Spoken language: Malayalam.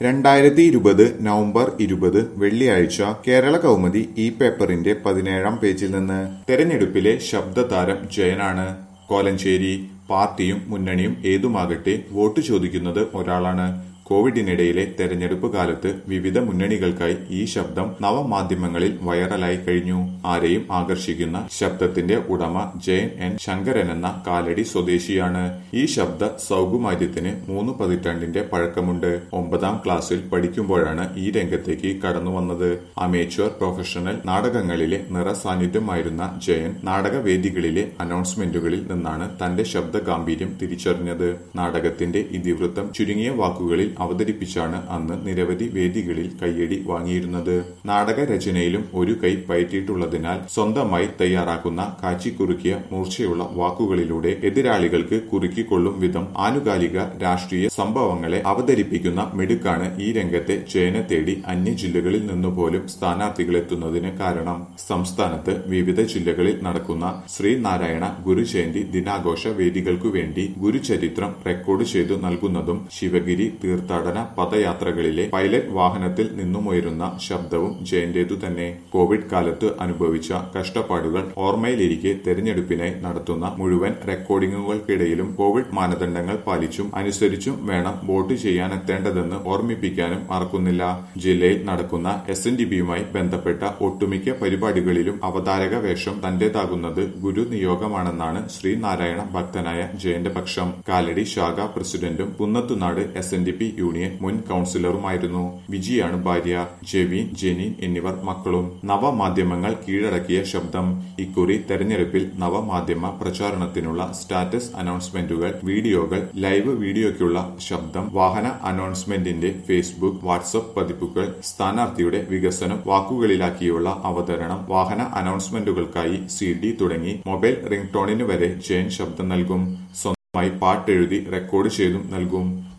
രണ്ടായിരത്തി ഇരുപത് നവംബർ ഇരുപത് വെള്ളിയാഴ്ച കേരള കൗമുദി ഈ പേപ്പറിന്റെ പതിനേഴാം പേജിൽ നിന്ന് തെരഞ്ഞെടുപ്പിലെ ശബ്ദതാരം ജയനാണ് കോലഞ്ചേരി പാർട്ടിയും മുന്നണിയും ഏതുമാകട്ടെ വോട്ട് ചോദിക്കുന്നത് ഒരാളാണ് കോവിഡിനിടയിലെ തെരഞ്ഞെടുപ്പ് കാലത്ത് വിവിധ മുന്നണികൾക്കായി ഈ ശബ്ദം നവമാധ്യമങ്ങളിൽ വൈറലായി കഴിഞ്ഞു ആരെയും ആകർഷിക്കുന്ന ശബ്ദത്തിന്റെ ഉടമ ജയൻ എൻ ശങ്കരൻ എന്ന കാലടി സ്വദേശിയാണ് ഈ ശബ്ദ സൗകുമാര്യത്തിന് മൂന്ന് പതിറ്റാണ്ടിന്റെ പഴക്കമുണ്ട് ഒമ്പതാം ക്ലാസ്സിൽ പഠിക്കുമ്പോഴാണ് ഈ രംഗത്തേക്ക് കടന്നു വന്നത് അമേച്വർ പ്രൊഫഷണൽ നാടകങ്ങളിലെ നിറസാന്നിധ്യമായിരുന്ന ജയൻ നാടകവേദികളിലെ അനൗൺസ്മെന്റുകളിൽ നിന്നാണ് തന്റെ ശബ്ദ ഗാംഭീര്യം തിരിച്ചറിഞ്ഞത് നാടകത്തിന്റെ ഇതിവൃത്തം ചുരുങ്ങിയ വാക്കുകളിൽ അവതരിപ്പിച്ചാണ് അന്ന് നിരവധി വേദികളിൽ കയ്യടി വാങ്ങിയിരുന്നത് നാടകരചനയിലും ഒരു കൈ പയറ്റിയിട്ടുള്ളതിനാൽ സ്വന്തമായി തയ്യാറാക്കുന്ന കാച്ചിക്കുറുക്കിയ മൂർച്ചയുള്ള വാക്കുകളിലൂടെ എതിരാളികൾക്ക് കുറുക്കിക്കൊള്ളും വിധം ആനുകാലിക രാഷ്ട്രീയ സംഭവങ്ങളെ അവതരിപ്പിക്കുന്ന മിടുക്കാണ് ഈ രംഗത്തെ ജയനെ തേടി അന്യ ജില്ലകളിൽ നിന്നുപോലും സ്ഥാനാർത്ഥികളെത്തുന്നതിന് കാരണം സംസ്ഥാനത്ത് വിവിധ ജില്ലകളിൽ നടക്കുന്ന ശ്രീനാരായണ ഗുരുജയന്തി ദിനാഘോഷ വേദികൾക്കു വേണ്ടി ഗുരുചരിത്രം റെക്കോർഡ് ചെയ്തു നൽകുന്നതും ശിവഗിരി തീർത്ഥാടന പദയാത്രകളിലെ പൈലറ്റ് വാഹനത്തിൽ നിന്നുമുയരുന്ന ശബ്ദവും ജയന്റേതു തന്നെ കോവിഡ് കാലത്ത് അനുഭവിച്ച കഷ്ടപ്പാടുകൾ ഓർമ്മയിലിരിക്കെ തെരഞ്ഞെടുപ്പിനായി നടത്തുന്ന മുഴുവൻ റെക്കോർഡിംഗുകൾക്കിടയിലും കോവിഡ് മാനദണ്ഡങ്ങൾ പാലിച്ചും അനുസരിച്ചും വേണം വോട്ട് ചെയ്യാനെത്തേണ്ടതെന്ന് ഓർമ്മിപ്പിക്കാനും മറക്കുന്നില്ല ജില്ലയിൽ നടക്കുന്ന എസ് എൻ ഡി ബിയുമായി ബന്ധപ്പെട്ട ഒട്ടുമിക്ക പരിപാടികളിലും അവതാരക വേഷം തന്റേതാകുന്നത് ഗുരു നിയോഗമാണെന്നാണ് ശ്രീനാരായണ ഭക്തനായ ജയന്റെ പക്ഷം കാലടി ശാഖ പ്രസിഡന്റും Kunnathunad S N D P union മുൻ കൌൺസിലറുമായിരുന്നു വിജിയാണ് ഭാര്യ ജെവിൻ ജെനിൻ എന്നിവർ മക്കളും നവമാധ്യമങ്ങൾ കീഴടക്കിയ ശബ്ദം ഇക്കുറി തെരഞ്ഞെടുപ്പിൽ നവമാധ്യമ പ്രചാരണത്തിനുള്ള സ്റ്റാറ്റസ് അനൗൺസ്മെന്റുകൾ വീഡിയോകൾ ലൈവ് വീഡിയോയ്ക്കുള്ള ശബ്ദം വാഹന അനൗൺസ്മെന്റിന്റെ ഫേസ്ബുക്ക് വാട്സ്ആപ്പ് പതിപ്പുകൾ സ്ഥാനാർത്ഥിയുടെ വികസനം വാക്കുകളിലാക്കിയുള്ള അവതരണം വാഹന അനൗൺസ്മെന്റുകൾക്കായി സി ഡി തുടങ്ങി മൊബൈൽ റിംഗ് ടോണിന് വരെ ജയൻ ശബ്ദം നൽകും സ്വന്തമായി പാട്ടെഴുതി റെക്കോർഡ് ചെയ്തും നൽകും